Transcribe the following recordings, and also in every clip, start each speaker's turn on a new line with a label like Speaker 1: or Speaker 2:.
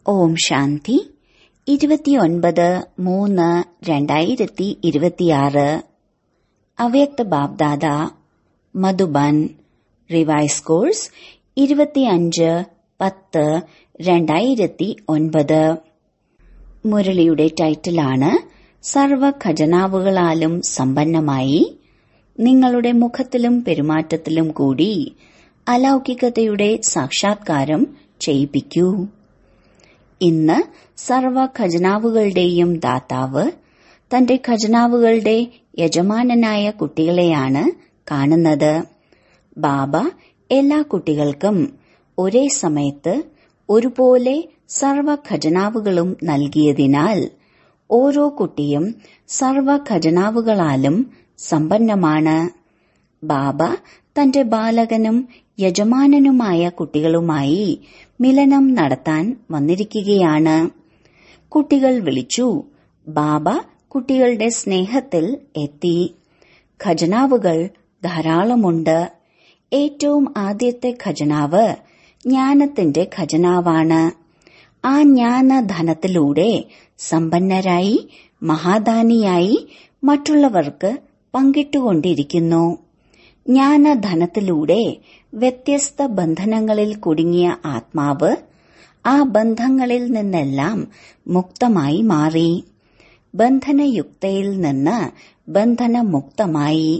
Speaker 1: ഓം ശാന്തി ഇരുപത്തിയൊൻപത് മൂന്ന് രണ്ടായിരത്തി ഇരുപത്തിയാറ് അവ്യക്ത ബാബ്ദാദ മധുബൻ റിവൈസ് കോഴ്സ് ഇരുപത്തിയഞ്ച് പത്ത് രണ്ടായിരത്തി ഒൻപത് മുരളിയുടെ ടൈറ്റിലാണ് സർവ ഖജനാവുകളാലും സമ്പന്നമായി നിങ്ങളുടെ മുഖത്തിലും പെരുമാറ്റത്തിലും കൂടി അലൗകികതയുടെ സാക്ഷാത്കാരം ചെയ്യിപ്പിക്കൂ ഇന്ന് സർവ ഖജനാവുകളുടെയും ദാതാവ് തന്റെ ഖജനാവുകളുടെ യജമാനനായ കുട്ടികളെയാണ് കാണുന്നത് ബാബ എല്ലാ കുട്ടികൾക്കും ഒരേ സമയത്ത് ഒരുപോലെ സർവ ഖജനാവുകളും നൽകിയതിനാൽ ഓരോ കുട്ടിയും സർവ ഖജനാവുകളാലും സമ്പന്നമാണ് ബാബ തന്റെ ബാലകനും യജമാനനുമായ കുട്ടികളുമായി മിലനം നടത്താൻ വന്നിരിക്കുകയാണ് കുട്ടികൾ വിളിച്ചു ബാബ കുട്ടികളുടെ സ്നേഹത്തിൽ എത്തി ഖജനാവുകൾ ധാരാളമുണ്ട് ഏറ്റവും ആദ്യത്തെ ഖജനാവ് ജ്ഞാനത്തിന്റെ ഖജനാവാണ് ആ ജ്ഞാനധനത്തിലൂടെ സമ്പന്നരായി മഹാദാനിയായി മറ്റുള്ളവർക്ക് പങ്കിട്ടുകൊണ്ടിരിക്കുന്നു ജ്ഞാനധനത്തിലൂടെ വ്യത്യസ്ത ബന്ധനങ്ങളിൽ കുടുങ്ങിയ ആത്മാവ് ആ ബന്ധങ്ങളിൽ നിന്നെല്ലാം മുക്തമായി മാറി ബന്ധനയുക്തയിൽ നിന്ന് ബന്ധനമുക്തമായി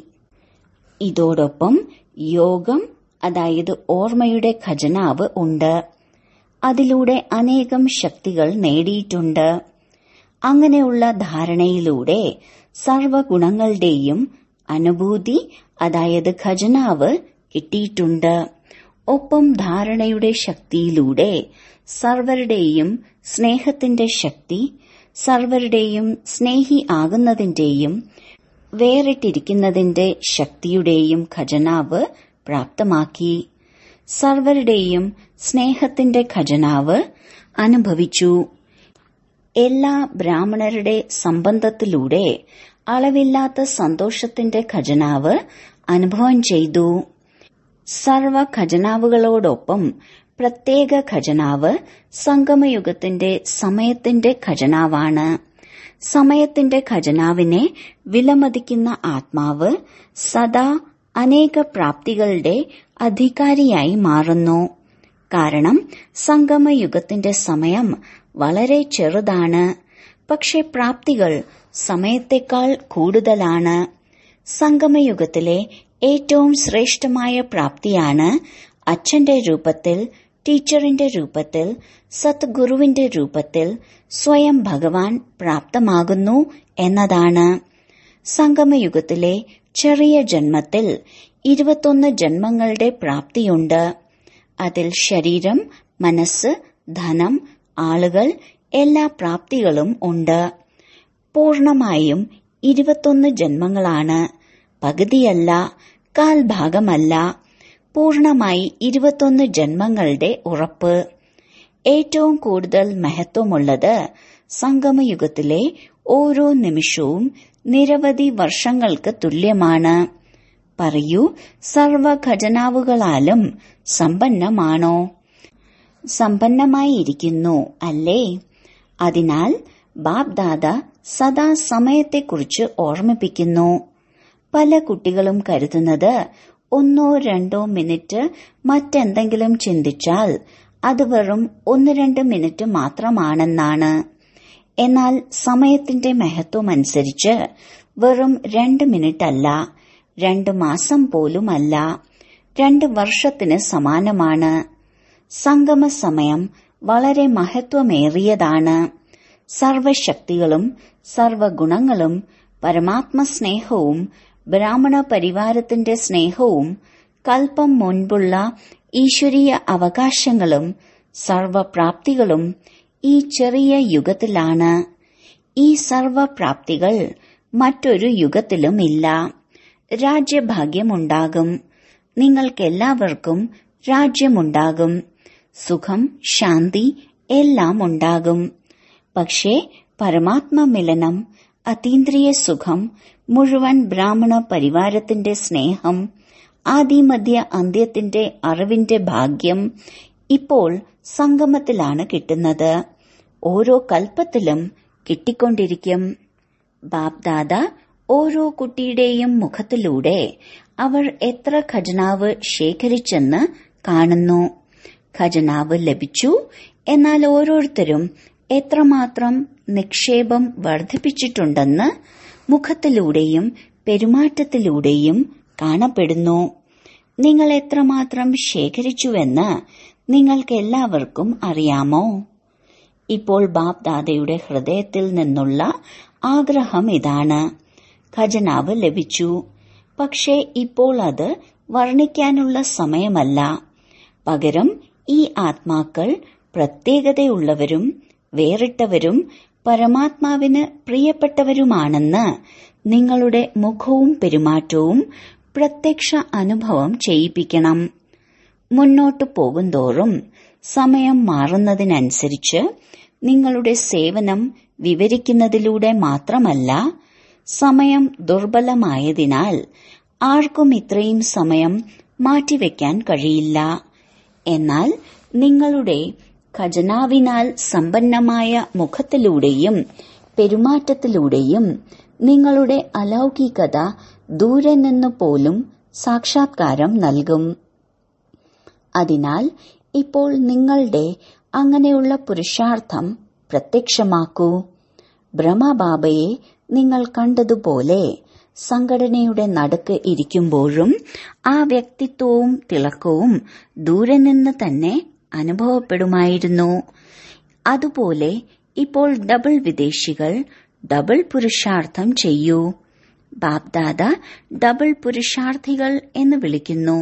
Speaker 1: ഇതോടൊപ്പം യോഗം അതായത് ഓർമ്മയുടെ ഖജനാവ് ഉണ്ട് അതിലൂടെ അനേകം ശക്തികൾ നേടിയിട്ടുണ്ട് അങ്ങനെയുള്ള ധാരണയിലൂടെ സർവഗുണങ്ങളുടെയും അനുഭൂതി അതായത് ഖജനാവ് കിട്ടിയിട്ടുണ്ട് ഒപ്പം ധാരണയുടെ ശക്തിയിലൂടെ സർവരുടെയും സ്നേഹത്തിന്റെ ശക്തി സർവരുടെയും സ്നേഹി ആകുന്നതിന്റെയും വേറിട്ടിരിക്കുന്നതിന്റെ ശക്തിയുടെയും ഖജനാവ് പ്രാപ്തമാക്കി സർവരുടെയും സ്നേഹത്തിന്റെ ഖജനാവ് അനുഭവിച്ചു എല്ലാ ബ്രാഹ്മണരുടെ സംബന്ധത്തിലൂടെ അളവില്ലാത്ത സന്തോഷത്തിന്റെ ഖജനാവ് അനുഭവം ചെയ്തു സർവ ഖജനാവുകളോടൊപ്പം പ്രത്യേക ഖജനാവ് സംഗമയുഗത്തിന്റെ സമയത്തിന്റെ ഖജനാവാണ് സമയത്തിന്റെ ഖജനാവിനെ വിലമതിക്കുന്ന ആത്മാവ് സദാ അനേക പ്രാപ്തികളുടെ അധികാരിയായി മാറുന്നു കാരണം സംഗമയുഗത്തിന്റെ സമയം വളരെ ചെറുതാണ് പക്ഷെ പ്രാപ്തികൾ സമയത്തേക്കാൾ കൂടുതലാണ് സംഗമയുഗത്തിലെ ഏറ്റവും ശ്രേഷ്ഠമായ പ്രാപ്തിയാണ് അച്ഛന്റെ രൂപത്തിൽ ടീച്ചറിന്റെ രൂപത്തിൽ സത്ഗുരുവിന്റെ രൂപത്തിൽ സ്വയം ഭഗവാൻ പ്രാപ്തമാകുന്നു എന്നതാണ് സംഗമയുഗത്തിലെ ചെറിയ ജന്മത്തിൽ ഇരുപത്തൊന്ന് ജന്മങ്ങളുടെ പ്രാപ്തിയുണ്ട് അതിൽ ശരീരം മനസ്സ് ധനം ആളുകൾ എല്ലാ പ്രാപ്തികളും ഉണ്ട് പൂർണമായും ഇരുപത്തൊന്ന് ജന്മങ്ങളാണ് പകുതിയല്ല കാൽ ഭാഗമല്ല പൂർണമായി ഇരുപത്തൊന്ന് ജന്മങ്ങളുടെ ഉറപ്പ് ഏറ്റവും കൂടുതൽ മഹത്വമുള്ളത് സംഗമയുഗത്തിലെ ഓരോ നിമിഷവും നിരവധി വർഷങ്ങൾക്ക് തുല്യമാണ് പറയൂ സർവ ഖജനാവുകളാലും സമ്പന്നമാണോ സമ്പന്നമായിരിക്കുന്നു അല്ലേ അതിനാൽ ബാബ്ദാദ സദാ സമയത്തെക്കുറിച്ച് ഓർമ്മിപ്പിക്കുന്നു പല കുട്ടികളും കരുതുന്നത് ഒന്നോ രണ്ടോ മിനിറ്റ് മറ്റെന്തെങ്കിലും ചിന്തിച്ചാൽ അത് വെറും ഒന്ന് രണ്ട് മിനിറ്റ് മാത്രമാണെന്നാണ് എന്നാൽ സമയത്തിന്റെ മഹത്വമനുസരിച്ച് വെറും രണ്ട് മിനിറ്റ് അല്ല രണ്ട് മാസം പോലുമല്ല രണ്ട് വർഷത്തിന് സമാനമാണ് സംഗമ സമയം വളരെ മഹത്വമേറിയതാണ് സർവശക്തികളും സർവഗുണങ്ങളും പരമാത്മ സ്നേഹവും ബ്രാഹ്മണ പരിവാരത്തിന്റെ സ്നേഹവും കൽപ്പം മുൻപുള്ള ഈശ്വരീയ അവകാശങ്ങളും സർവപ്രാപ്തികളും ഈ ചെറിയ യുഗത്തിലാണ് ഈ സർവപ്രാപ്തികൾ മറ്റൊരു യുഗത്തിലുമില്ല രാജ്യഭാഗ്യമുണ്ടാകും നിങ്ങൾക്കെല്ലാവർക്കും രാജ്യമുണ്ടാകും സുഖം ശാന്തി എല്ലാം ഉണ്ടാകും പക്ഷേ പരമാത്മ മിലനം അതീന്ദ്രിയ സുഖം മുഴുവൻ ബ്രാഹ്മണ പരിവാരത്തിന്റെ സ്നേഹം ആദിമധ്യ അന്ത്യത്തിന്റെ അറിവിന്റെ ഭാഗ്യം ഇപ്പോൾ സംഗമത്തിലാണ് കിട്ടുന്നത് ഓരോ കൽപ്പത്തിലും കിട്ടിക്കൊണ്ടിരിക്കും ബാപ്ദാദ ഓരോ കുട്ടിയുടെയും മുഖത്തിലൂടെ അവർ എത്ര ഖജനാവ് ശേഖരിച്ചെന്ന് കാണുന്നു ഖജനാവ് ലഭിച്ചു എന്നാൽ ഓരോരുത്തരും എത്രമാത്രം നിക്ഷേപം വർദ്ധിപ്പിച്ചിട്ടുണ്ടെന്ന് മുഖത്തിലൂടെയും പെരുമാറ്റത്തിലൂടെയും കാണപ്പെടുന്നു നിങ്ങൾ എത്രമാത്രം ശേഖരിച്ചുവെന്ന് നിങ്ങൾക്കെല്ലാവർക്കും അറിയാമോ ഇപ്പോൾ ബാപ് ദാദയുടെ ഹൃദയത്തിൽ നിന്നുള്ള ആഗ്രഹം ഇതാണ് ഖജനാവ് ലഭിച്ചു പക്ഷേ ഇപ്പോൾ അത് വർണ്ണിക്കാനുള്ള സമയമല്ല പകരം ഈ ആത്മാക്കൾ പ്രത്യേകതയുള്ളവരും വേറിട്ടവരും പരമാത്മാവിന് പ്രിയപ്പെട്ടവരുമാണെന്ന് നിങ്ങളുടെ മുഖവും പെരുമാറ്റവും പ്രത്യക്ഷ അനുഭവം ചെയ്യിപ്പിക്കണം മുന്നോട്ടു പോകുന്തോറും സമയം മാറുന്നതിനനുസരിച്ച് നിങ്ങളുടെ സേവനം വിവരിക്കുന്നതിലൂടെ മാത്രമല്ല സമയം ദുർബലമായതിനാൽ ആർക്കും ഇത്രയും സമയം മാറ്റിവെക്കാൻ കഴിയില്ല എന്നാൽ നിങ്ങളുടെ ഖജനാവിനാൽ സമ്പന്നമായ മുഖത്തിലൂടെയും പെരുമാറ്റത്തിലൂടെയും നിങ്ങളുടെ അലൗകികത ദൂരെ നിന്ന് പോലും സാക്ഷാത്കാരം നൽകും അതിനാൽ ഇപ്പോൾ നിങ്ങളുടെ അങ്ങനെയുള്ള പുരുഷാർത്ഥം പ്രത്യക്ഷമാക്കൂ ബ്രഹ്മബാബയെ നിങ്ങൾ കണ്ടതുപോലെ സംഘടനയുടെ നടുക്ക് ഇരിക്കുമ്പോഴും ആ വ്യക്തിത്വവും തിളക്കവും ദൂരെ നിന്ന് തന്നെ അനുഭവപ്പെടുമായിരുന്നു അതുപോലെ ഇപ്പോൾ ഡബിൾ വിദേശികൾ ഡബിൾ പുരുഷാർത്ഥം ചെയ്യൂ ബാപ്ദാദ ഡബിൾ പുരുഷാർത്ഥികൾ എന്ന് വിളിക്കുന്നു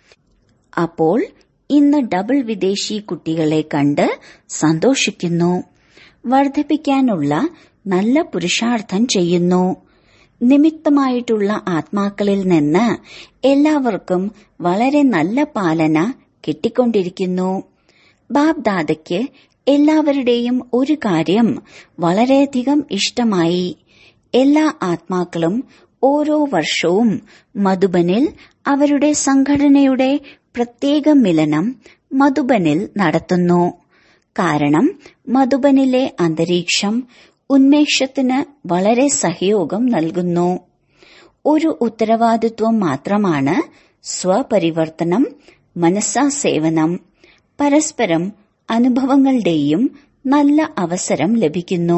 Speaker 1: അപ്പോൾ ഇന്ന് ഡബിൾ വിദേശി കുട്ടികളെ കണ്ട് സന്തോഷിക്കുന്നു വർദ്ധിപ്പിക്കാനുള്ള നല്ല പുരുഷാർത്ഥം ചെയ്യുന്നു നിമിത്തമായിട്ടുള്ള ആത്മാക്കളിൽ നിന്ന് എല്ലാവർക്കും വളരെ നല്ല പാലന കിട്ടിക്കൊണ്ടിരിക്കുന്നു ബാബ്ദാദയ്ക്ക് എല്ലാവരുടെയും ഒരു കാര്യം വളരെയധികം ഇഷ്ടമായി എല്ലാ ആത്മാക്കളും ഓരോ വർഷവും മധുബനിൽ അവരുടെ സംഘടനയുടെ പ്രത്യേക മിലനം മധുബനിൽ നടത്തുന്നു കാരണം മധുബനിലെ അന്തരീക്ഷം ഉന്മേഷത്തിന് വളരെ സഹയോഗം നൽകുന്നു ഒരു ഉത്തരവാദിത്വം മാത്രമാണ് സ്വപരിവർത്തനം മനസ്സാ സേവനം പരസ്പരം അനുഭവങ്ങളുടെയും നല്ല അവസരം ലഭിക്കുന്നു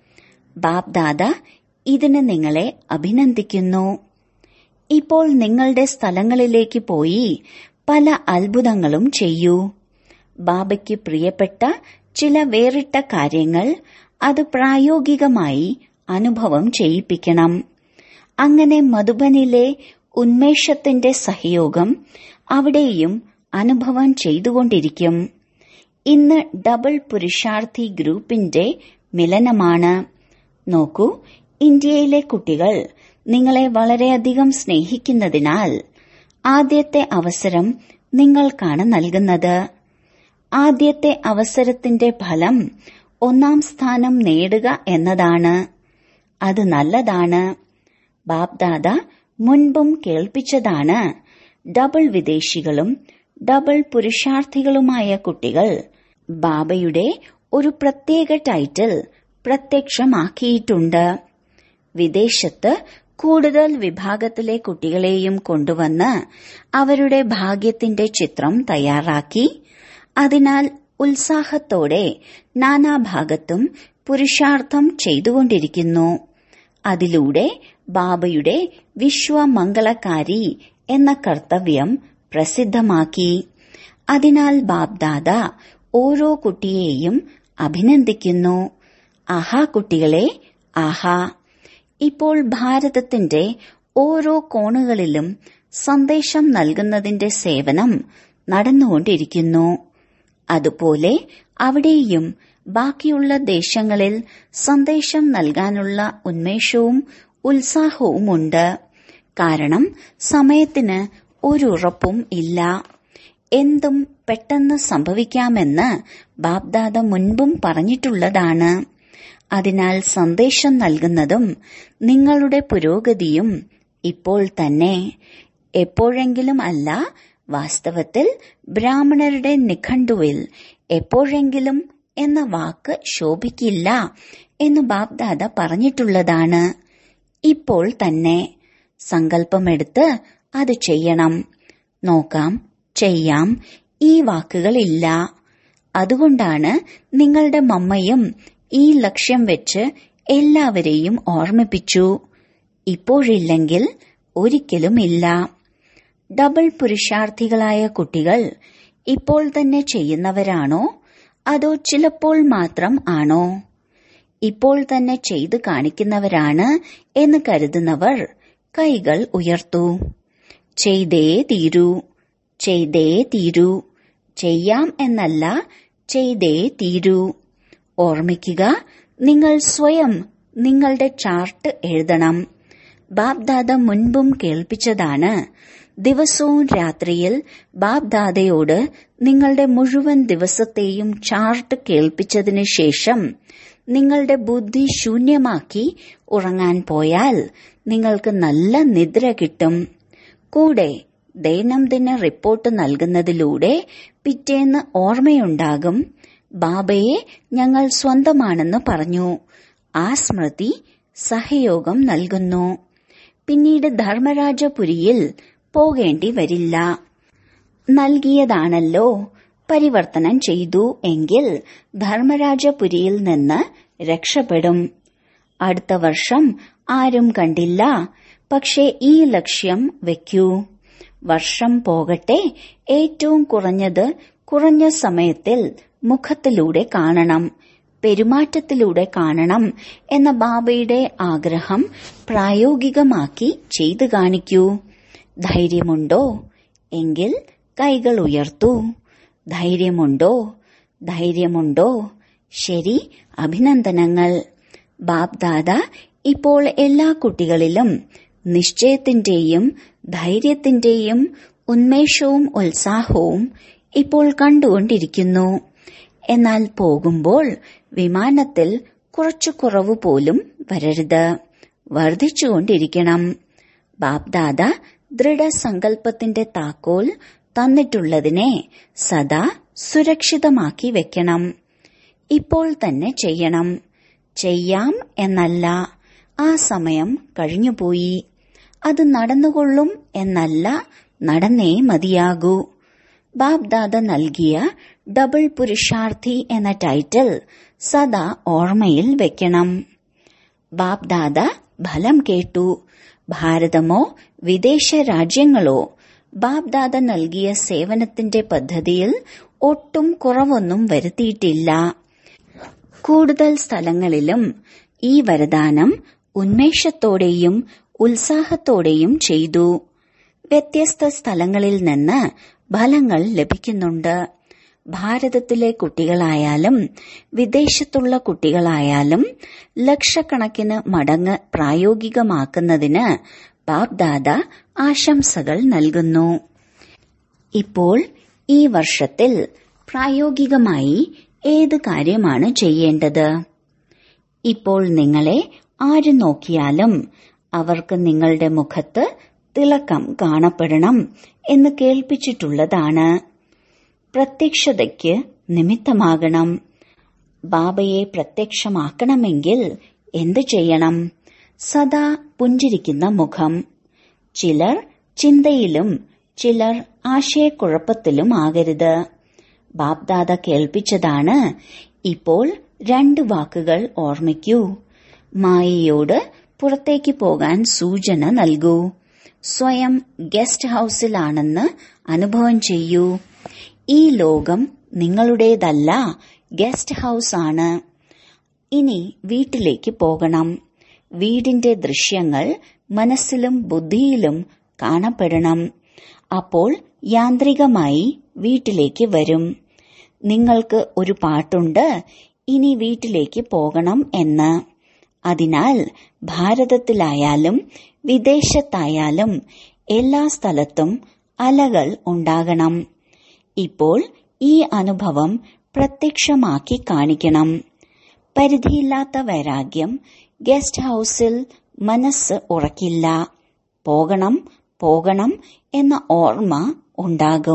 Speaker 1: ബാപ്ദാദ ഇതിന് നിങ്ങളെ അഭിനന്ദിക്കുന്നു ഇപ്പോൾ നിങ്ങളുടെ സ്ഥലങ്ങളിലേക്ക് പോയി പല അത്ഭുതങ്ങളും ചെയ്യൂ ബാബയ്ക്ക് പ്രിയപ്പെട്ട ചില വേറിട്ട കാര്യങ്ങൾ അത് പ്രായോഗികമായി അനുഭവം ചെയ്യിപ്പിക്കണം അങ്ങനെ മധുബനിലെ ഉന്മേഷത്തിന്റെ സഹയോഗം അവിടെയും അനുഭവം ചെയ്തുകൊണ്ടിരിക്കും ഇന്ന് ഡബിൾ പുരുഷാർത്ഥി ഗ്രൂപ്പിന്റെ മിലനമാണ് നോക്കൂ ഇന്ത്യയിലെ കുട്ടികൾ നിങ്ങളെ വളരെയധികം സ്നേഹിക്കുന്നതിനാൽ ആദ്യത്തെ അവസരം നിങ്ങൾക്കാണ് നൽകുന്നത് ആദ്യത്തെ അവസരത്തിന്റെ ഫലം ഒന്നാം സ്ഥാനം നേടുക എന്നതാണ് അത് നല്ലതാണ് ബാപ്ദാദ മുൻപും കേൾപ്പിച്ചതാണ് ഡബിൾ വിദേശികളും ഡബിൾ പുരുഷാർത്ഥികളുമായ കുട്ടികൾ ബാബയുടെ ഒരു പ്രത്യേക ടൈറ്റിൽ പ്രത്യക്ഷമാക്കിയിട്ടുണ്ട് വിദേശത്ത് കൂടുതൽ വിഭാഗത്തിലെ കുട്ടികളെയും കൊണ്ടുവന്ന് അവരുടെ ഭാഗ്യത്തിന്റെ ചിത്രം തയ്യാറാക്കി അതിനാൽ ഉത്സാഹത്തോടെ നാനാഭാഗത്തും പുരുഷാർത്ഥം ചെയ്തുകൊണ്ടിരിക്കുന്നു അതിലൂടെ ബാബയുടെ വിശ്വമംഗളകാരി എന്ന കർത്തവ്യം പ്രസിദ്ധമാക്കി അതിനാൽ ബാബ്ദാദ ഓരോ കുട്ടിയെയും അഭിനന്ദിക്കുന്നു ആഹാ കുട്ടികളെ ആഹാ ഇപ്പോൾ ഭാരതത്തിന്റെ ഓരോ കോണുകളിലും സന്ദേശം നൽകുന്നതിന്റെ സേവനം നടന്നുകൊണ്ടിരിക്കുന്നു അതുപോലെ അവിടെയും ബാക്കിയുള്ള ദേശങ്ങളിൽ സന്ദേശം നൽകാനുള്ള ഉന്മേഷവും ഉത്സാഹവുമുണ്ട് കാരണം സമയത്തിന് ഒരു ഉറപ്പും ഇല്ല എന്തും പെട്ടെന്ന് സംഭവിക്കാമെന്ന് ബാബ്ദാദ മുൻപും പറഞ്ഞിട്ടുള്ളതാണ് അതിനാൽ സന്ദേശം നൽകുന്നതും നിങ്ങളുടെ പുരോഗതിയും ഇപ്പോൾ തന്നെ എപ്പോഴെങ്കിലും അല്ല വാസ്തവത്തിൽ ബ്രാഹ്മണരുടെ നിഘണ്ടുവിൽ എപ്പോഴെങ്കിലും എന്ന വാക്ക് ശോഭിക്കില്ല എന്ന് ബാബ്ദാദ പറഞ്ഞിട്ടുള്ളതാണ് ഇപ്പോൾ തന്നെ സങ്കല്പമെടുത്ത് അത് ചെയ്യണം നോക്കാം ചെയ്യാം ഈ വാക്കുകളില്ല അതുകൊണ്ടാണ് നിങ്ങളുടെ മമ്മയും ഈ ലക്ഷ്യം വെച്ച് എല്ലാവരെയും ഓർമ്മിപ്പിച്ചു ഇപ്പോഴില്ലെങ്കിൽ ഒരിക്കലും ഇല്ല ഡബിൾ പുരുഷാർത്ഥികളായ കുട്ടികൾ ഇപ്പോൾ തന്നെ ചെയ്യുന്നവരാണോ അതോ ചിലപ്പോൾ മാത്രം ആണോ ഇപ്പോൾ തന്നെ ചെയ്തു കാണിക്കുന്നവരാണ് എന്ന് കരുതുന്നവർ കൈകൾ ഉയർത്തു ചെയ്തേ തീരൂ ചെയ്തേ തീരൂ ചെയ്യാം എന്നല്ല ചെയ്തേ തീരൂ ഓർമ്മിക്കുക നിങ്ങൾ സ്വയം നിങ്ങളുടെ ചാർട്ട് എഴുതണം ബാബ്ദാദ മുൻപും കേൾപ്പിച്ചതാണ് ദിവസവും രാത്രിയിൽ ബാബ്ദാദയോട് നിങ്ങളുടെ മുഴുവൻ ദിവസത്തെയും ചാർട്ട് കേൾപ്പിച്ചതിനു ശേഷം നിങ്ങളുടെ ബുദ്ധി ശൂന്യമാക്കി ഉറങ്ങാൻ പോയാൽ നിങ്ങൾക്ക് നല്ല നിദ്ര കിട്ടും കൂടെ ദൈനംദിന റിപ്പോർട്ട് നൽകുന്നതിലൂടെ പിറ്റേന്ന് ഓർമ്മയുണ്ടാകും ബാബയെ ഞങ്ങൾ സ്വന്തമാണെന്ന് പറഞ്ഞു ആ സ്മൃതി സഹയോഗം നൽകുന്നു പിന്നീട് ധർമ്മരാജപുരിയിൽ പോകേണ്ടി വരില്ല നൽകിയതാണല്ലോ പരിവർത്തനം ചെയ്തു എങ്കിൽ ധർമ്മരാജപുരിയിൽ നിന്ന് രക്ഷപ്പെടും അടുത്ത വർഷം ആരും കണ്ടില്ല പക്ഷേ ഈ ലക്ഷ്യം വെക്കൂ വർഷം പോകട്ടെ ഏറ്റവും കുറഞ്ഞത് കുറഞ്ഞ സമയത്തിൽ മുഖത്തിലൂടെ കാണണം പെരുമാറ്റത്തിലൂടെ കാണണം എന്ന ബാബയുടെ ആഗ്രഹം പ്രായോഗികമാക്കി ചെയ്തു കാണിക്കൂ ധൈര്യമുണ്ടോ എങ്കിൽ കൈകൾ ഉയർത്തൂ ധൈര്യമുണ്ടോ ധൈര്യമുണ്ടോ ശരി അഭിനന്ദനങ്ങൾ ബാബ്ദാദ ഇപ്പോൾ എല്ലാ കുട്ടികളിലും നിശ്ചയത്തിന്റെയും ധൈര്യത്തിന്റെയും ഉന്മേഷവും ഉത്സാഹവും ഇപ്പോൾ കണ്ടുകൊണ്ടിരിക്കുന്നു എന്നാൽ പോകുമ്പോൾ വിമാനത്തിൽ കുറച്ചു കുറവ് പോലും വരരുത് വർദ്ധിച്ചുകൊണ്ടിരിക്കണം ബാബ്ദാദ ദൃഢസങ്കല്പത്തിന്റെ താക്കോൽ തന്നിട്ടുള്ളതിനെ സദാ സുരക്ഷിതമാക്കി വെക്കണം ഇപ്പോൾ തന്നെ ചെയ്യണം ചെയ്യാം എന്നല്ല ആ സമയം കഴിഞ്ഞുപോയി അത് നടന്നുകൊള്ളും എന്നല്ല നടന്നേ മതിയാകൂ ബാബ്ദാദ നൽകിയ ഡബിൾ പുരുഷാർത്ഥി എന്ന ടൈറ്റിൽ സദാ ഓർമ്മയിൽ വെക്കണം ബാബ്ദാദ ഫലം കേട്ടു ഭാരതമോ വിദേശ രാജ്യങ്ങളോ ബാബ്ദാദ നൽകിയ സേവനത്തിന്റെ പദ്ധതിയിൽ ഒട്ടും കുറവൊന്നും വരുത്തിയിട്ടില്ല കൂടുതൽ സ്ഥലങ്ങളിലും ഈ വരദാനം ഉന്മേഷത്തോടെയും ഉത്സാഹത്തോടെയും ചെയ്തു വ്യത്യസ്ത സ്ഥലങ്ങളിൽ നിന്ന് ഫലങ്ങൾ ലഭിക്കുന്നുണ്ട് ഭാരതത്തിലെ കുട്ടികളായാലും വിദേശത്തുള്ള കുട്ടികളായാലും ലക്ഷക്കണക്കിന് മടങ്ങ് പ്രായോഗികമാക്കുന്നതിന് ബാബ്ദാദ ആശംസകൾ നൽകുന്നു ഇപ്പോൾ ഈ വർഷത്തിൽ പ്രായോഗികമായി ഏത് കാര്യമാണ് ചെയ്യേണ്ടത് ഇപ്പോൾ നിങ്ങളെ ആര് നോക്കിയാലും അവർക്ക് നിങ്ങളുടെ മുഖത്ത് തിളക്കം കാണപ്പെടണം എന്ന് കേൾപ്പിച്ചിട്ടുള്ളതാണ് പ്രത്യക്ഷതയ്ക്ക് നിമിത്തമാകണം ബാബയെ പ്രത്യക്ഷമാക്കണമെങ്കിൽ എന്തു ചെയ്യണം സദാ പുഞ്ചിരിക്കുന്ന മുഖം ചിലർ ചിന്തയിലും ചിലർ ആശയക്കുഴപ്പത്തിലും ആകരുത് ബാബ്ദാദ കേൾപ്പിച്ചതാണ് ഇപ്പോൾ രണ്ട് വാക്കുകൾ ഓർമ്മിക്കൂ മായയോട് പുറത്തേക്ക് പോകാൻ സൂചന നൽകൂ സ്വയം ഗസ്റ്റ് ഹൌസിലാണെന്ന് അനുഭവം ചെയ്യൂ ഈ ലോകം നിങ്ങളുടേതല്ല ഗസ്റ്റ് ഹൌസ് ആണ് ഇനി വീട്ടിലേക്ക് പോകണം വീടിന്റെ ദൃശ്യങ്ങൾ മനസ്സിലും ബുദ്ധിയിലും കാണപ്പെടണം അപ്പോൾ യാന്ത്രികമായി വീട്ടിലേക്ക് വരും നിങ്ങൾക്ക് ഒരു പാട്ടുണ്ട് ഇനി വീട്ടിലേക്ക് പോകണം എന്ന് അതിനാൽ ഭാരതത്തിലായാലും വിദേശത്തായാലും എല്ലാ സ്ഥലത്തും അലകൾ ഉണ്ടാകണം ഇപ്പോൾ ഈ അനുഭവം പ്രത്യക്ഷമാക്കി കാണിക്കണം പരിധിയില്ലാത്ത വൈരാഗ്യം ഗസ്റ്റ് ഹൌസിൽ മനസ്സ് ഉറക്കില്ല പോകണം പോകണം എന്ന ഓർമ്മ ഉണ്ടാകും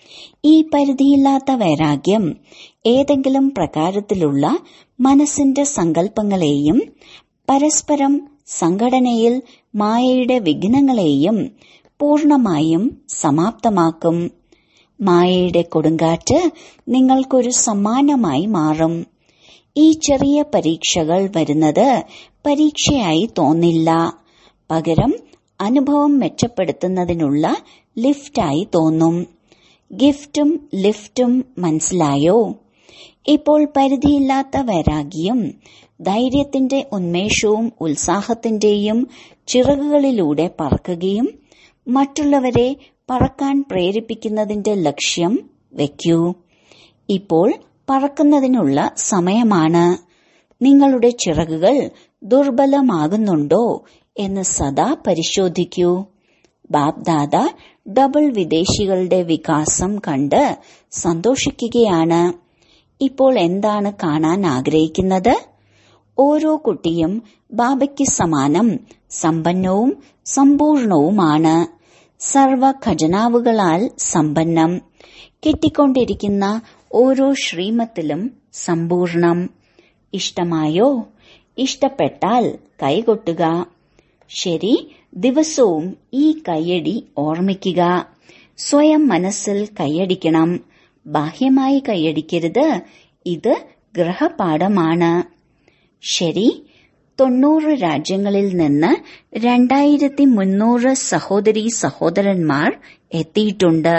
Speaker 1: ഈ പരിധിയില്ലാത്ത വൈരാഗ്യം ഏതെങ്കിലും പ്രകാരത്തിലുള്ള മനസ്സിന്റെ സങ്കല്പങ്ങളെയും പരസ്പരം സംഘടനയിൽ മായയുടെ വിഘ്നങ്ങളെയും പൂർണമായും സമാപ്തമാക്കും മായയുടെ കൊടുങ്കാറ്റ് നിങ്ങൾക്കൊരു സമ്മാനമായി മാറും ഈ ചെറിയ പരീക്ഷകൾ വരുന്നത് പരീക്ഷയായി തോന്നില്ല പകരം അനുഭവം മെച്ചപ്പെടുത്തുന്നതിനുള്ള ലിഫ്റ്റായി തോന്നും ഗിഫ്റ്റും ലിഫ്റ്റും മനസ്സിലായോ ഇപ്പോൾ പരിധിയില്ലാത്ത വൈരാഗ്യം ധൈര്യത്തിന്റെ ഉന്മേഷവും ഉത്സാഹത്തിന്റെയും ചിറകുകളിലൂടെ പറക്കുകയും മറ്റുള്ളവരെ പറക്കാൻ പ്രേരിപ്പിക്കുന്നതിന്റെ ലക്ഷ്യം വയ്ക്കൂ ഇപ്പോൾ പറക്കുന്നതിനുള്ള സമയമാണ് നിങ്ങളുടെ ചിറകുകൾ ദുർബലമാകുന്നുണ്ടോ എന്ന് സദാ പരിശോധിക്കൂ ബാബ്ദാദ ഡബിൾ വിദേശികളുടെ വികാസം കണ്ട് സന്തോഷിക്കുകയാണ് ഇപ്പോൾ എന്താണ് കാണാൻ ആഗ്രഹിക്കുന്നത് ഓരോ കുട്ടിയും ബാബയ്ക്ക് സമാനം സമ്പന്നവും സമ്പൂർണവുമാണ് സർവ ഖജനാവുകളാൽ സമ്പന്നം കിട്ടിക്കൊണ്ടിരിക്കുന്ന ഓരോ ശ്രീമത്തിലും സമ്പൂർണം ഇഷ്ടമായോ ഇഷ്ടപ്പെട്ടാൽ കൈകൊട്ടുക ശരി ദിവസവും ഈ കയ്യടി ഓർമ്മിക്കുക സ്വയം മനസ്സിൽ കൈയടിക്കണം ബാഹ്യമായി കൈയടിക്കരുത് ഇത് ഗ്രഹപാഠമാണ് ശരി തൊണ്ണൂറ് രാജ്യങ്ങളിൽ നിന്ന് രണ്ടായിരത്തി മുന്നൂറ് സഹോദരി സഹോദരന്മാർ എത്തിയിട്ടുണ്ട്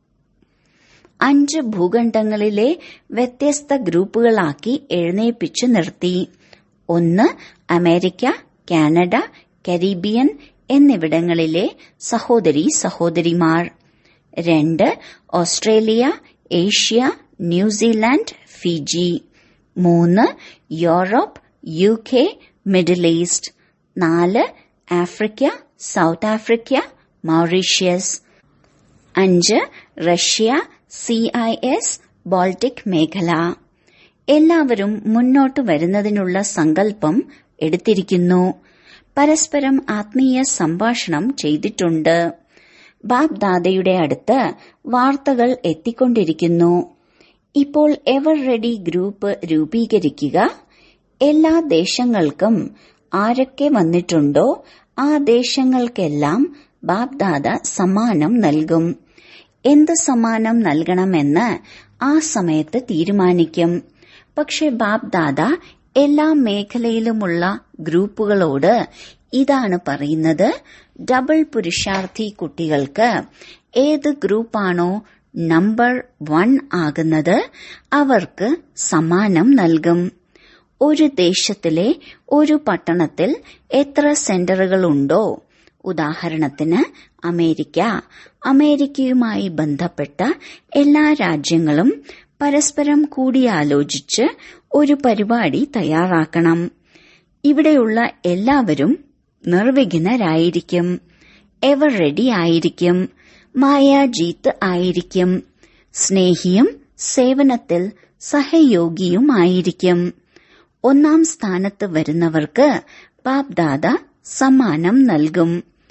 Speaker 1: അഞ്ച് ഭൂഖണ്ഡങ്ങളിലെ വ്യത്യസ്ത ഗ്രൂപ്പുകളാക്കി എഴുന്നേൽപ്പിച്ചു നിർത്തി ഒന്ന് അമേരിക്ക കാനഡ കരീബിയൻ എന്നിവിടങ്ങളിലെ സഹോദരി സഹോദരിമാർ രണ്ട് ഓസ്ട്രേലിയ ഏഷ്യ ന്യൂസിലാൻഡ് ഫിജി മൂന്ന് Europe U K Middle East നാല് ആഫ്രിക്ക സൗത്ത് ആഫ്രിക്ക മൗറീഷ്യസ് അഞ്ച് Russia C I S Baltic മേഖല എല്ലാവരും മുന്നോട്ട് വരുന്നതിനുള്ള സങ്കല്പം എടുത്തിരിക്കുന്നു പരസ്പരം ആത്മീയ സംഭാഷണം ചെയ്തിട്ടുണ്ട് ബാബ് ദാദയുടെ അടുത്ത് വാർത്തകൾ എത്തിക്കൊണ്ടിരിക്കുന്നു ഇപ്പോൾ എവർ റെഡി ഗ്രൂപ്പ് രൂപീകരിക്കുക എല്ലാ ദേശങ്ങൾക്കും ആരൊക്കെ വന്നിട്ടുണ്ടോ ആ ദേശങ്ങൾക്കെല്ലാം ബാബ് ദാദ സമ്മാനം നൽകും എന്ത് സമ്മാനം നൽകണമെന്ന് ആ സമയത്ത് തീരുമാനിക്കും പക്ഷെ ബാബ് ദാദ എല്ലാ മേഖലയിലുമുള്ള ഗ്രൂപ്പുകളോട് ഇതാണ് പറയുന്നത് ഡബിൾ പുരുഷാർത്ഥി കുട്ടികൾക്ക് ഏത് ഗ്രൂപ്പാണോ നമ്പർ വൺ ആകുന്നത് അവർക്ക് സമ്മാനം നൽകും ഒരു ദേശത്തിലെ ഒരു പട്ടണത്തിൽ എത്ര സെന്ററുകളുണ്ടോ ഉദാഹരണത്തിന് അമേരിക്ക അമേരിക്കയുമായി ബന്ധപ്പെട്ട എല്ലാ രാജ്യങ്ങളും പരസ്പരം കൂടിയാലോചിച്ച് ഒരു പരിപാടി തയ്യാറാക്കണം ഇവിടെയുള്ള എല്ലാവരും നിർവിഘ്നരായിരിക്കും എവർ റെഡി ആയിരിക്കും മായാജീത്ത് ആയിരിക്കും സ്നേഹിയും സേവനത്തിൽ സഹയോഗിയുമായിരിക്കും ഒന്നാം സ്ഥാനത്ത് വരുന്നവർക്ക് ബാബ്ദാദ സമ്മാനം നൽകും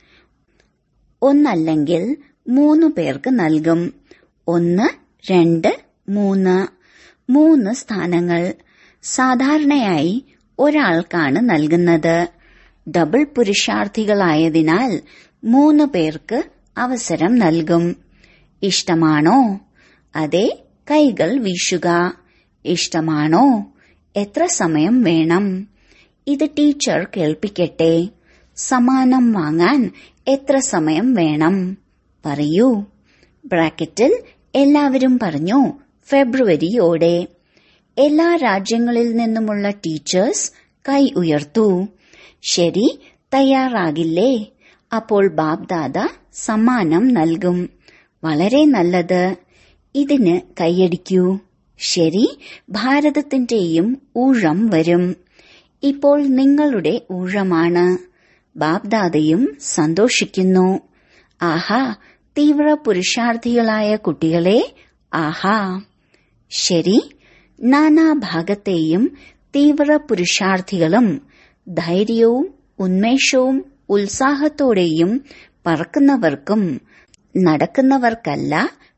Speaker 1: ഒന്നല്ലെങ്കിൽ മൂന്ന് പേർക്ക് നൽകും ഒന്ന് രണ്ട് മൂന്ന് മൂന്ന് സ്ഥാനങ്ങൾ സാധാരണയായി ഒരാൾക്കാണ് നൽകുന്നത് ഡബിൾ പുരുഷാർത്ഥികളായതിനാൽ മൂന്ന് പേർക്ക് അവസരം നൽകും ഇഷ്ടമാണോ അതെ കൈകൾ വീശുക ഇഷ്ടമാണോ എത്ര സമയം വേണം ഇത് ടീച്ചർ കേൾപ്പിക്കട്ടെ സമ്മാനം വാങ്ങാൻ എത്ര സമയം വേണം പറയൂ ബ്രാക്കറ്റിൽ എല്ലാവരും പറഞ്ഞു ഫെബ്രുവരിയോടെ എല്ലാ രാജ്യങ്ങളിൽ നിന്നുമുള്ള ടീച്ചേഴ്സ് കൈ ഉയർത്തു ശരി തയ്യാറാകില്ലേ അപ്പോൾ ബാബ്ദാദ സമ്മാനം നൽകും വളരെ നല്ലത് ഇതിന് കൈയടിക്കൂ ശരി ഭാരതത്തിന്റെയും ഊഴം വരും ഇപ്പോൾ നിങ്ങളുടെ ഊഴമാണ് ബാബ്ദാദയും സന്തോഷിക്കുന്നു ആഹാ തീവ്ര പുരുഷാർത്ഥികളായ കുട്ടികളെ ആഹാ ശരി നാനാഭാഗത്തെയും തീവ്ര പുരുഷാർത്ഥികളും ധൈര്യവും ഉന്മേഷവും ഉത്സാഹത്തോടെയും പറക്കുന്നവർക്കും നടക്കുന്നവർക്കല്ല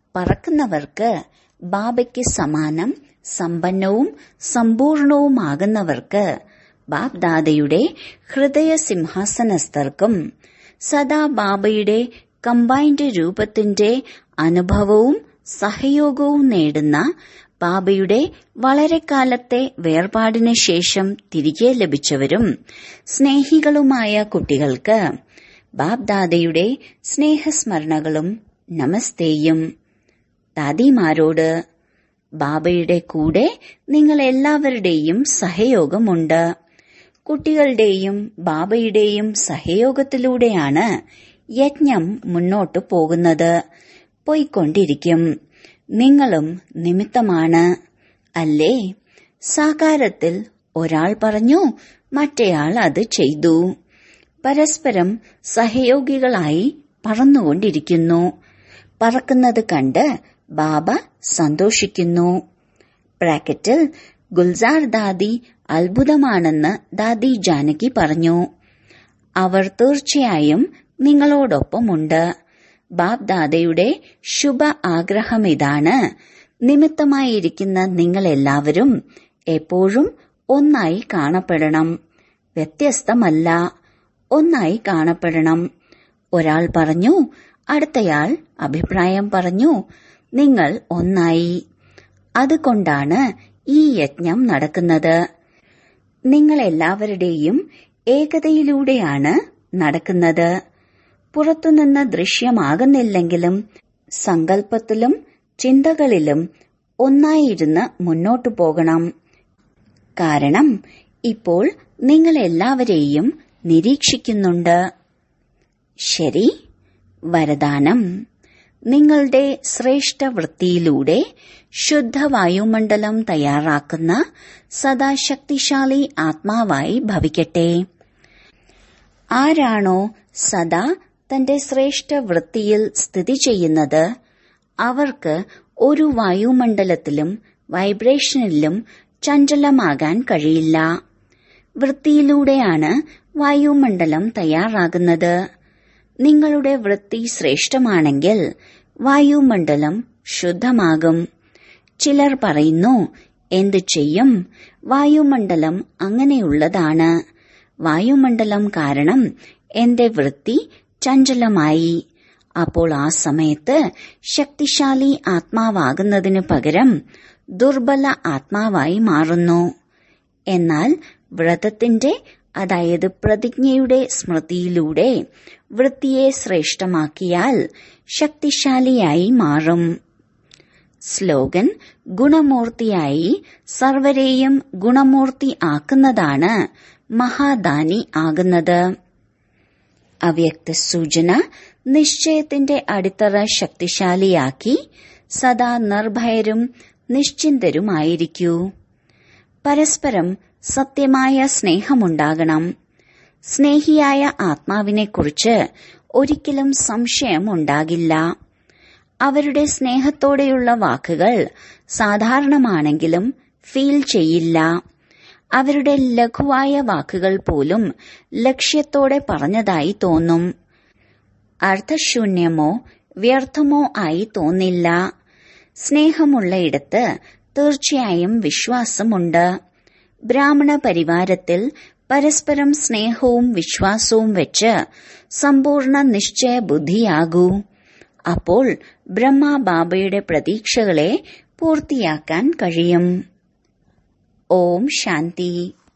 Speaker 1: പറക്കുന്നവർക്ക് ബാബയ്ക്ക് സമാനം സമ്പന്നവും സമ്പൂർണവുമാകുന്നവർക്ക് ബാബ്ദാദയുടെ ഹൃദയ സിംഹാസനസ്ഥർക്കും സദാ ബാബയുടെ കമ്പൈൻഡ് രൂപത്തിന്റെ അനുഭവവും സഹയോഗവും നേടുന്ന ബാബയുടെ വളരെ കാലത്തെ വേർപാടിന് ശേഷം തിരികെ ലഭിച്ചവരും സ്നേഹികളുമായ കുട്ടികൾക്ക് ബാബ്ദാദയുടെ സ്നേഹസ്മരണകളും നമസ്തേയും ദാദിമാരോട് ബാബയുടെ കൂടെ നിങ്ങൾ എല്ലാവരുടെയും സഹയോഗമുണ്ട് കുട്ടികളുടെയും ബാബയുടെയും സഹയോഗത്തിലൂടെയാണ് യജ്ഞം മുന്നോട്ടു പോകുന്നത് പോയിക്കൊണ്ടിരിക്കും നിങ്ങളും നിമിത്തമാണ് അല്ലേ സാകാരത്തിൽ ഒരാൾ പറഞ്ഞു മറ്റേയാൾ അത് ചെയ്തു പരസ്പരം സഹയോഗികളായി പറന്നുകൊണ്ടിരിക്കുന്നു പറക്കുന്നത് കണ്ട് ബാബ സന്തോഷിക്കുന്നു ബ്രാക്കറ്റിൽ ഗുൽസാർ ദാദി അത്ഭുതമാണെന്ന് ദാദി ജാനകി പറഞ്ഞു അവർ തീർച്ചയായും നിങ്ങളോടൊപ്പമുണ്ട് ബാബ് ദാദയുടെ ശുഭ ആഗ്രഹം ഇതാണ് നിമിത്തമായിരിക്കുന്ന നിങ്ങളെല്ലാവരും എപ്പോഴും ഒന്നായി കാണപ്പെടണം വ്യത്യസ്തമല്ല ഒന്നായി കാണപ്പെടണം ഒരാൾ പറഞ്ഞു അടുത്തയാൾ അഭിപ്രായം പറഞ്ഞു നിങ്ങൾ ഒന്നായി അതുകൊണ്ടാണ് ഈ യജ്ഞം നടക്കുന്നത് നിങ്ങളെല്ലാവരുടെയും ഏകതയിലൂടെയാണ് നടക്കുന്നത് പുറത്തുനിന്ന് ദൃശ്യമാകുന്നില്ലെങ്കിലും സങ്കല്പത്തിലും ചിന്തകളിലും ഒന്നായിരുന്ന് മുന്നോട്ടു പോകണം കാരണം ഇപ്പോൾ നിങ്ങളെല്ലാവരെയും നിരീക്ഷിക്കുന്നുണ്ട് ശരി വരദാനം നിങ്ങളുടെ ശ്രേഷ്ഠ വൃത്തിയിലൂടെ ശുദ്ധ വായുമണ്ഡലം തയ്യാറാക്കുന്ന സദാ ശക്തിശാലി ആത്മാവായി ഭവിക്കട്ടെ ആരാണോ സദാ തന്റെ ശ്രേഷ്ഠ വൃത്തിയിൽ സ്ഥിതി ചെയ്യുന്നത് അവർക്ക് ഒരു വായുമണ്ഡലത്തിലും വൈബ്രേഷനിലും ചഞ്ചലമാകാൻ കഴിയില്ല വൃത്തിയിലൂടെയാണ് വായുമണ്ഡലം തയ്യാറാകുന്നത് നിങ്ങളുടെ വൃത്തി ശ്രേഷ്ഠമാണെങ്കിൽ വായുമണ്ഡലം ശുദ്ധമാകും ചിലർ പറയുന്നു എന്തു ചെയ്യും വായുമണ്ഡലം അങ്ങനെയുള്ളതാണ് വായുമണ്ഡലം കാരണം എന്റെ വൃത്തി ചഞ്ചലമായി അപ്പോൾ ആ സമയത്ത് ശക്തിശാലി ആത്മാവാകുന്നതിനു പകരം ദുർബല ആത്മാവായി മാറുന്നു എന്നാൽ വ്രതത്തിന്റെ അതായത് പ്രതിജ്ഞയുടെ സ്മൃതിയിലൂടെ വൃത്തിയെ ശ്രേഷ്ഠമാക്കിയാൽ ശക്തിശാലിയായി മാറും സ്ലോഗൻ ഗുണമൂർത്തിയായി സർവരെയും ഗുണമൂർത്തി ആക്കുന്നതാണ് മഹാദാനി ആകുന്നത് അവ്യക്ത സൂചന നിശ്ചയത്തിന്റെ അടിത്തറ ശക്തിശാലിയാക്കി സദാ നിർഭയരും നിശ്ചിന്തരുമായിരിക്കൂ പരസ്പരം സത്യമായ സ്നേഹമുണ്ടാകണം സ്നേഹിയായ ആത്മാവിനെക്കുറിച്ച് ഒരിക്കലും സംശയം ഉണ്ടാകില്ല അവരുടെ സ്നേഹത്തോടെയുള്ള വാക്കുകൾ സാധാരണമാണെങ്കിലും ഫീൽ ചെയ്യില്ല അവരുടെ ലഘുവായ വാക്കുകൾ പോലും ലക്ഷ്യത്തോടെ പറഞ്ഞതായി തോന്നും അർത്ഥശൂന്യമോ വ്യർത്ഥമോ ആയി തോന്നില്ല സ്നേഹമുള്ളയിടത്ത് തീർച്ചയായും വിശ്വാസമുണ്ട് ബ്രാഹ്മണ പരിവാരത്തിൽ പരസ്പരം സ്നേഹവും വിശ്വാസവും വെച്ച് സമ്പൂർണ്ണ നിശ്ചയ ബുദ്ധിയാകൂ അപ്പോൾ ബ്രഹ്മ ബാബയുടെ പ്രതീക്ഷകളെ പൂർത്തിയാക്കാൻ കഴിയും ഓം ശാന്തി